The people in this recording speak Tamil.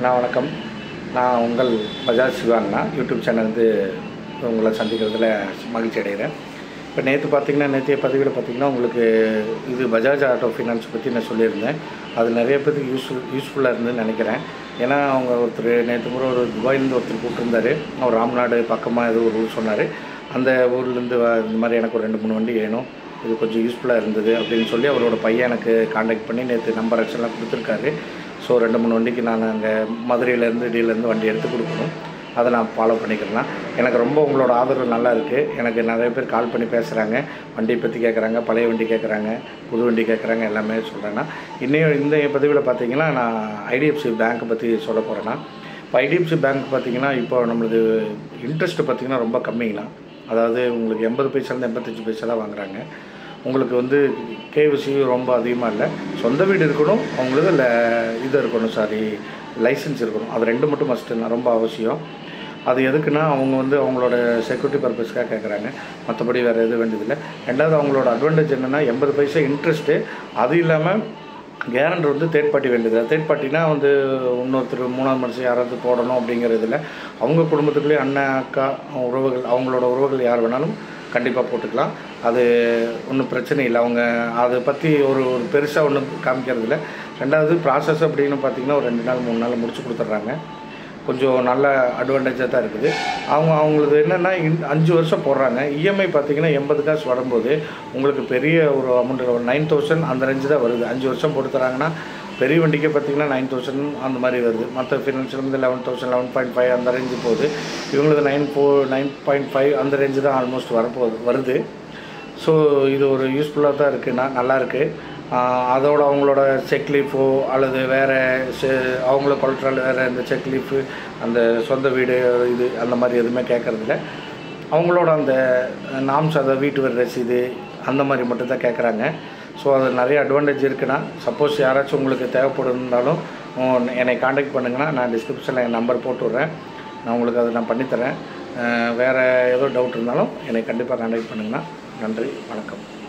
நான் வணக்கம் நான் உங்கள் பஜாஜ் சிவாங்கண்ணா யூடியூப் சேனல் வந்து உங்களை சந்திக்கிறதுல மகிழ்ச்சி அடைகிறேன் இப்போ நேற்று பார்த்தீங்கன்னா நேற்றைய பதிவில் பார்த்தீங்கன்னா உங்களுக்கு இது பஜாஜ் ஆட்டோ ஃபைனான்ஸ் பற்றி நான் சொல்லியிருந்தேன் அது நிறைய பேருக்கு யூஸ்ஃபுல் யூஸ்ஃபுல்லாக இருந்ததுன்னு நினைக்கிறேன் ஏன்னா அவங்க ஒருத்தர் நேற்று முறை ஒரு துபாயிலேருந்து ஒருத்தர் கூப்பிட்டுருந்தாரு அவர் ராம்நாடு பக்கமாக ஏதோ ஒரு ஊர் சொன்னார் அந்த ஊர்லேருந்து வ- இந்த மாதிரி எனக்கு ஒரு ரெண்டு மூணு வண்டி வேணும் இது கொஞ்சம் யூஸ்ஃபுல்லாக இருந்தது அப்படின்னு சொல்லி அவரோட பையன் எனக்கு காண்டாக்ட் பண்ணி நேற்று நம்பர் எல்லாம் கொடுத்துருக்காரு ஸோ ரெண்டு மூணு வண்டிக்கு நான் அங்கே மதுரையிலேருந்து இடியிலேருந்து வண்டி எடுத்து கொடுக்கணும் அதை நான் ஃபாலோ பண்ணிக்கிறேன் எனக்கு ரொம்ப உங்களோட ஆதரவு நல்லா இருக்குது எனக்கு நிறைய பேர் கால் பண்ணி பேசுகிறாங்க வண்டியை பற்றி கேட்குறாங்க பழைய வண்டி கேட்குறாங்க புது வண்டி கேட்குறாங்க எல்லாமே சொல்கிறேன்னா இன்னும் இந்த பதிவில் பார்த்தீங்கன்னா நான் ஐடிஎஃப்சி பேங்க்கை பற்றி சொல்ல போகிறேன்னா இப்போ ஐடிஎஃப்சி பேங்க் பார்த்தீங்கன்னா இப்போ நம்மளது இன்ட்ரெஸ்ட்டு பார்த்தீங்கன்னா ரொம்ப கம்மிங்கண்ணா அதாவது உங்களுக்கு எண்பது பைசாலேருந்து எண்பத்தஞ்சு பைசாலாம் வாங்குறாங்க உங்களுக்கு வந்து கேவிசி ரொம்ப அதிகமாக இல்லை சொந்த வீடு இருக்கணும் அவங்களுக்கு இல்லை இது இருக்கணும் சாரி லைசன்ஸ் இருக்கணும் அது ரெண்டு மட்டும் மஸ்ட்டு ரொம்ப அவசியம் அது எதுக்குன்னா அவங்க வந்து அவங்களோட செக்யூரிட்டி பர்பஸ்க்காக கேட்குறாங்க மற்றபடி வேறு எதுவும் வேண்டியதில்லை ரெண்டாவது அவங்களோட அட்வான்டேஜ் என்னென்னா எண்பது பைசா இன்ட்ரெஸ்ட்டு அது இல்லாமல் கேரண்டர் வந்து தேர்ட் பார்ட்டி வேண்டியது தேர்ட் பார்ட்டினா வந்து இன்னொருத்தர் மூணாவது மனுஷன் யாராவது போடணும் அப்படிங்கிறதுல அவங்க குடும்பத்துக்குள்ளேயே அண்ணன் அக்கா உறவுகள் அவங்களோட உறவுகள் யார் வேணாலும் கண்டிப்பாக போட்டுக்கலாம் அது ஒன்றும் பிரச்சனை இல்லை அவங்க அதை பற்றி ஒரு ஒரு பெருசாக ஒன்றும் காமிக்கிறது இல்லை ரெண்டாவது ப்ராசஸ் அப்படின்னு பார்த்தீங்கன்னா ஒரு ரெண்டு நாள் மூணு நாள் முடிச்சு கொடுத்துட்றாங்க கொஞ்சம் நல்ல அட்வான்டேஜாக தான் இருக்குது அவங்க அவங்களுக்கு என்னென்னா அஞ்சு வருஷம் போடுறாங்க இஎம்ஐ பார்த்தீங்கன்னா எண்பது காசு வரும்போது உங்களுக்கு பெரிய ஒரு அமௌண்ட் ஒரு நைன் தௌசண்ட் அந்த ரேஞ்சு தான் வருது அஞ்சு வருஷம் போட்டு தராங்கன்னா பெரிய வண்டிக்கே பார்த்தீங்கன்னா நைன் தௌசண்ட் அந்த மாதிரி வருது மற்ற ஃபினான்ஷியல் வந்து eleven thousand eleven point five அந்த ரேஞ்சு போகுது இவங்களுக்கு nine four nine point five அந்த ரேஞ்சு தான் ஆல்மோஸ்ட் வரப்போகுது வருது ஸோ இது ஒரு யூஸ்ஃபுல்லாக தான் இருக்குன்னா நல்லா இருக்கு ஆஹ் அதோட அவங்களோட செக் லீஃபோ அல்லது வேறு அவங்கள கொலட்ரல் வேறு இந்த செக் லீஃபு அந்த சொந்த வீடு இது அந்த மாதிரி எதுவுமே கேட்குறதில்ல அவங்களோட அந்த நாம்ஸ் அதை வீட்டு வரி ரசீது அந்த மாதிரி மட்டும் தான் கேட்குறாங்க ஸோ அது நிறைய அட்வான்டேஜ் இருக்குன்னா சப்போஸ் யாராச்சும் உங்களுக்கு தேவைப்படுந்தாலும் உம், என்னை காண்டாக்ட் பண்ணுங்கன்னா நான் டிஸ்கிரிப்ஷனில் என் நம்பர் போட்டு விட்றேன் நான் உங்களுக்கு அதை நான் பண்ணித்தரேன் அஹ் வேறு ஏதோ டவுட் இருந்தாலும் என்னை கண்டிப்பாக காண்டாக்ட் பண்ணுங்கன்னா நன்றி வணக்கம்